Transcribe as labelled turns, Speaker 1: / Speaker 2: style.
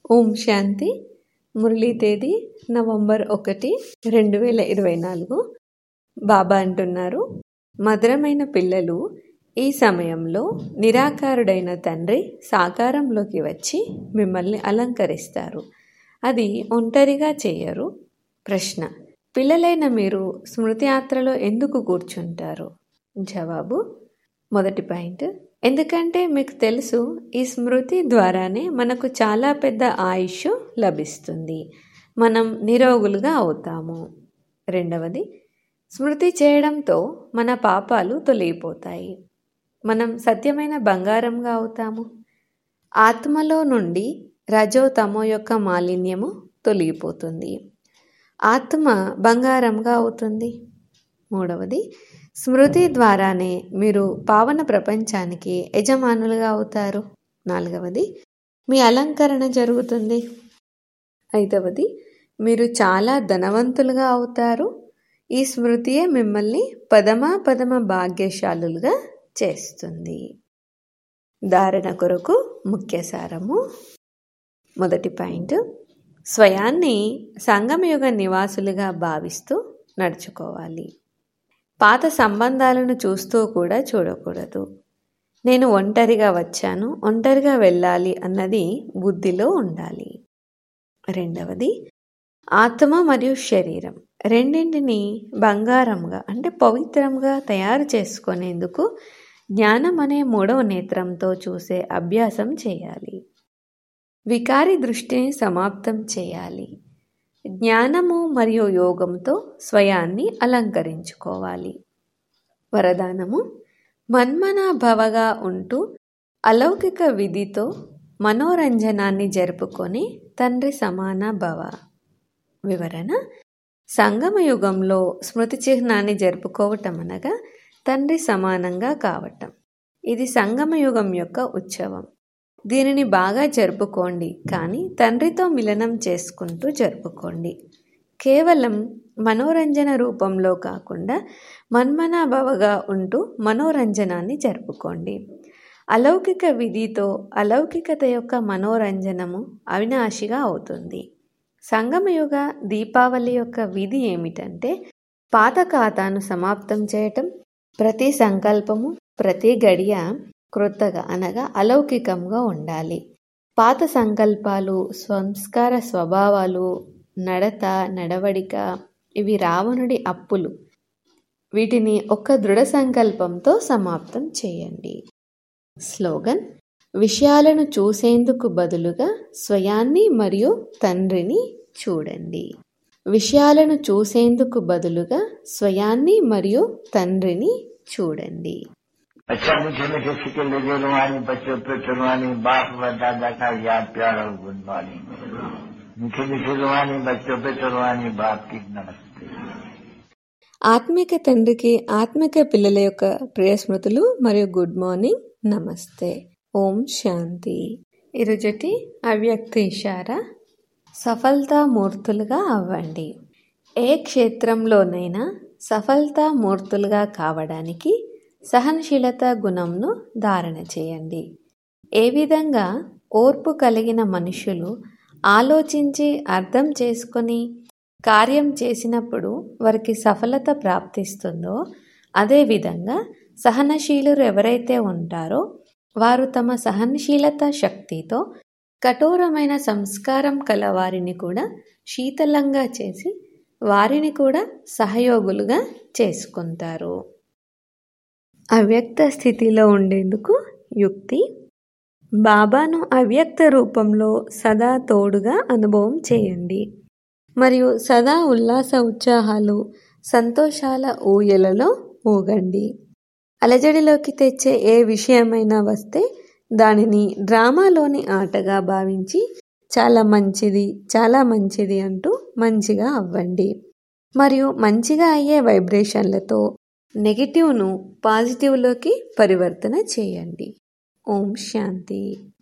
Speaker 1: ఓం శాంతి మురళీ తేదీ నవంబర్ ఒకటి రెండు వేల ఇరవై నాలుగు బాబా అంటున్నారు మధురమైన పిల్లలు ఈ సమయంలో నిరాకారుడైన తండ్రి సాకారంలోకి వచ్చి మిమ్మల్ని అలంకరిస్తారు అది ఒంటరిగా చేయరు ప్రశ్న పిల్లలైన మీరు స్మృతి యాత్రలో ఎందుకు కూర్చుంటారు జవాబు మొదటి పాయింట్ ఎందుకంటే మీకు తెలుసు ఈ స్మృతి ద్వారానే మనకు చాలా పెద్ద ఆయుష్ లభిస్తుంది మనం నిరోగులుగా అవుతాము రెండవది స్మృతి చేయడంతో మన పాపాలు తొలగిపోతాయి మనం సత్యమైన బంగారంగా అవుతాము ఆత్మలో నుండి రజో తమో యొక్క మాలిన్యము తొలగిపోతుంది ఆత్మ బంగారంగా అవుతుంది మూడవది స్మృతి ద్వారానే మీరు పావన ప్రపంచానికి యజమానులుగా అవుతారు నాలుగవది మీ అలంకరణ జరుగుతుంది ఐదవది మీరు చాలా ధనవంతులుగా అవుతారు ఈ స్మృతియే మిమ్మల్ని పదమ పదమ భాగ్యశాలులుగా చేస్తుంది ధారణ కొరకు ముఖ్య సారము మొదటి పాయింట్ స్వయాన్ని సంగమయుగ నివాసులుగా భావిస్తూ నడుచుకోవాలి పాత సంబంధాలను చూస్తూ కూడా చూడకూడదు నేను ఒంటరిగా వచ్చాను ఒంటరిగా వెళ్ళాలి అన్నది బుద్ధిలో ఉండాలి రెండవది ఆత్మ మరియు శరీరం రెండింటిని బంగారంగా అంటే పవిత్రంగా తయారు చేసుకునేందుకు జ్ఞానం అనే మూడవ నేత్రంతో చూసే అభ్యాసం చేయాలి వికారి దృష్టిని సమాప్తం చేయాలి జ్ఞానము మరియు యోగంతో స్వయాన్ని అలంకరించుకోవాలి వరదానము మన్మనాభవగా ఉంటూ అలౌకిక విధితో మనోరంజనాన్ని జరుపుకొని తండ్రి సమాన భవ వివరణ సంగమ యుగంలో స్మృతి చిహ్నాన్ని జరుపుకోవటం అనగా తండ్రి సమానంగా కావటం ఇది సంగమ యుగం యొక్క ఉత్సవం దీనిని బాగా జరుపుకోండి కానీ తండ్రితో మిలనం చేసుకుంటూ జరుపుకోండి కేవలం మనోరంజన రూపంలో కాకుండా మన్మనాభవగా ఉంటూ మనోరంజనాన్ని జరుపుకోండి అలౌకిక విధితో అలౌకికత యొక్క మనోరంజనము అవినాశిగా అవుతుంది సంగమయుగ దీపావళి యొక్క విధి ఏమిటంటే పాత ఖాతాను సమాప్తం చేయటం ప్రతి సంకల్పము ప్రతి గడియ క్రొత్తగా అనగా అలౌకికంగా ఉండాలి పాత సంకల్పాలు సంస్కార స్వభావాలు నడత నడవడిక ఇవి రావణుడి అప్పులు వీటిని ఒక దృఢ సంకల్పంతో సమాప్తం చేయండి స్లోగన్ విషయాలను చూసేందుకు బదులుగా స్వయాన్ని మరియు తండ్రిని చూడండి విషయాలను చూసేందుకు బదులుగా స్వయాన్ని మరియు తండ్రిని చూడండి
Speaker 2: अच्छा मीठे मीठे सिक्के लगे रुहानी बच्चों पे चुनवानी बाप व दादा का याद प्यार और गुणवानी मीठे मीठे रुहानी बच्चों पे चुनवानी बाप की नमस्ते
Speaker 1: ఆత్మిక తండ్రికి ఆత్మిక పిల్లల యొక్క ప్రియ స్మృతులు మరియు గుడ్ మార్నింగ్ నమస్తే ఓం శాంతి ఈరోజుటి అవ్యక్త ఇషారా సఫలతా మూర్తులుగా అవ్వండి ఏ క్షేత్రంలోనైనా సఫలతా మూర్తులుగా కావడానికి సహనశీలత గుణంను ధారణ చేయండి ఏ విధంగా ఓర్పు కలిగిన మనుషులు ఆలోచించి అర్థం చేసుకొని కార్యం చేసినప్పుడు వారికి సఫలత ప్రాప్తిస్తుందో అదేవిధంగా సహనశీలురు ఎవరైతే ఉంటారో వారు తమ సహనశీలత శక్తితో కఠోరమైన సంస్కారం కల వారిని కూడా శీతలంగా చేసి వారిని కూడా సహయోగులుగా చేసుకుంటారు అవ్యక్త స్థితిలో ఉండేందుకు యుక్తి బాబాను అవ్యక్త రూపంలో సదా తోడుగా అనుభవం చేయండి మరియు సదా ఉల్లాస ఉత్సాహాలు సంతోషాల ఊయలలో ఊగండి అలజడిలోకి తెచ్చే ఏ విషయమైనా వస్తే దానిని డ్రామాలోని ఆటగా భావించి చాలా మంచిది చాలా మంచిది అంటూ మంచిగా అవ్వండి మరియు మంచిగా అయ్యే వైబ్రేషన్లతో నెగిటివ్ను పాజిటివ్లోకి పరివర్తన చేయండి ఓం శాంతి